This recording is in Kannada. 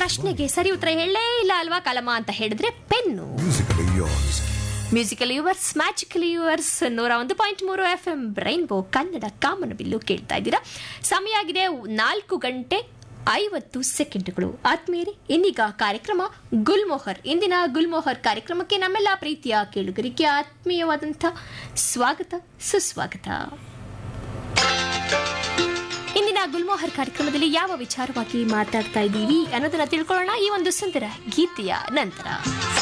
ಪ್ರಶ್ನೆಗೆ ಸರಿ ಉತ್ತರ ಹೇಳಲೇ ಇಲ್ಲ ಅಲ್ವಾ ಕಲಮ ಅಂತ ಹೇಳಿದ್ರೆ pen Musically yours. Musical yours magical yours ನೂರ ಒಂದು ಪಾಯಿಂಟ್ ಮೂರು ಎಫ್ ಎಂ ರೈನ್ಬೋ ಕನ್ನಡ ಕಾಮನಬಿಲ್ಲು ಕೇಳ್ತಾ ಇದ್ದೀರಾ ಸಮಯ ಆಗಿದೆ ನಾಲ್ಕು ಗಂಟೆ ಐವತ್ತು ಸೆಕೆಂಡ್ಗಳು ಆತ್ಮೀಯರೇ ಇನ್ನೀಗ ಕಾರ್ಯಕ್ರಮ ಗುಲ್ಮೋಹರ್ ಇಂದಿನ ಗುಲ್ಮೋಹರ್ ಕಾರ್ಯಕ್ರಮಕ್ಕೆ ನಮ್ಮೆಲ್ಲ ಪ್ರೀತಿಯ ಕೇಳುಗರಿಗೆ ಆತ್ಮೀಯವಾದಂಥ ಸ್ವಾಗತ ಸುಸ್ವಾಗತ ಇಂದಿನ ಗುಲ್ಮೋಹರ್ ಕಾರ್ಯಕ್ರಮದಲ್ಲಿ ಯಾವ ವಿಚಾರವಾಗಿ ಮಾತಾಡ್ತಾ ಇದ್ದೀವಿ ಅನ್ನೋದನ್ನ ತಿಳ್ಕೊಳ್ಳೋಣ ಈ ಒಂದು ಸುಂದರ ಗೀತೆಯ ನಂತರ